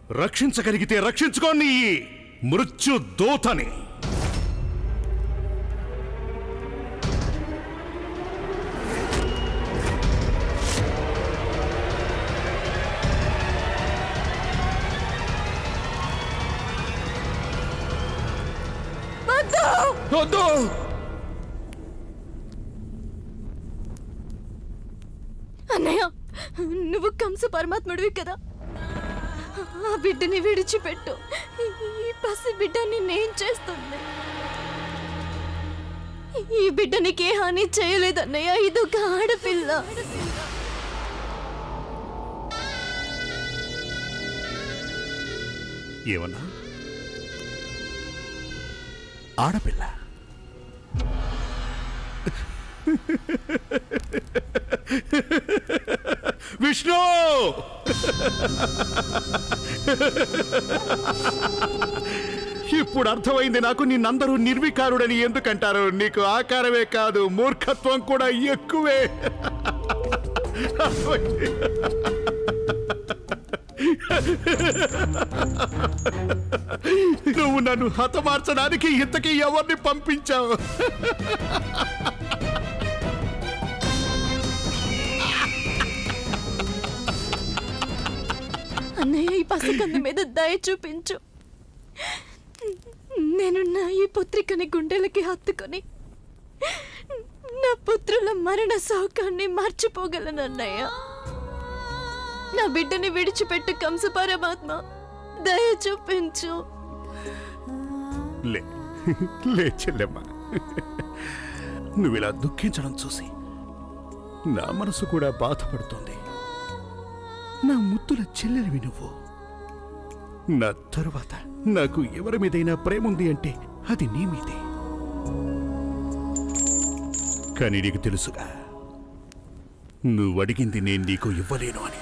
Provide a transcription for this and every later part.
రక్షించగలిగితే రక్షించుకోని ఈ మృత్యు దూతని వద్దు అన్నయ్య నువ్వు కంస పరమాత్ముడివి కదా ఆ బిడ్డని విడిచిపెట్టు ఈ పసి బిడ్డ నిన్నేం చేస్తుంది ఈ బిడ్డ నీకే హాని చేయలేదన్నయ్య ఇదొక ఆడపిల్ల ఏమన్నా ఆడపిల్ల విష్ణు ఇప్పుడు అర్థమైంది నాకు నిన్నందరూ నిర్వికారుడని ఎందుకంటారు నీకు ఆకారమే కాదు మూర్ఖత్వం కూడా ఎక్కువే నువ్వు నన్ను హతమార్చడానికి ఇంతకీ ఎవరిని పంపించావు అన్నయ్య ఈ పసికందు మీద దయ చూపించు నేను నా ఈ పుత్రికని గుండెలకి హత్తుకొని నా పుత్రుల మరణ శోకాన్ని మర్చిపోగలను అన్నయ్య నా బిడ్డని విడిచిపెట్టు కంస పరమాత్మ దయ చూపించు లే లే చెల్లెమ్మ నువ్వు ఇలా దుఃఖించడం చూసి నా మనసు కూడా బాధపడుతోంది నా ముద్దుల చెల్లెలివి నువ్వు నా తరువాత నాకు ఎవరి మీదైనా ప్రేమ ఉంది అంటే అది నీ మీదే కానీ నీకు తెలుసుగా నువ్వు అడిగింది నేను నీకు ఇవ్వలేను అని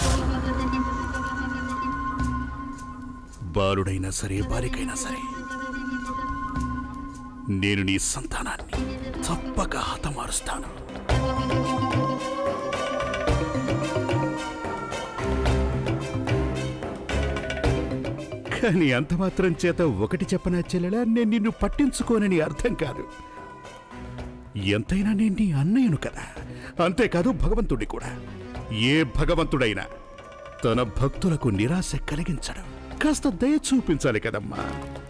బాలుడైనా సరే బాలికైనా సరే నేను నీ సంతానాన్ని తప్పక హతమారుస్తాను కానీ అంత మాత్రం చేత ఒకటి చెప్పనా చెల్లెలా నేను నిన్ను పట్టించుకోనని అర్థం కాదు ఎంతైనా నేను నీ అన్నయ్యను కదా అంతేకాదు భగవంతుడి కూడా ఏ భగవంతుడైనా తన భక్తులకు నిరాశ కలిగించడం కాస్త దయ చూపించాలి కదమ్మా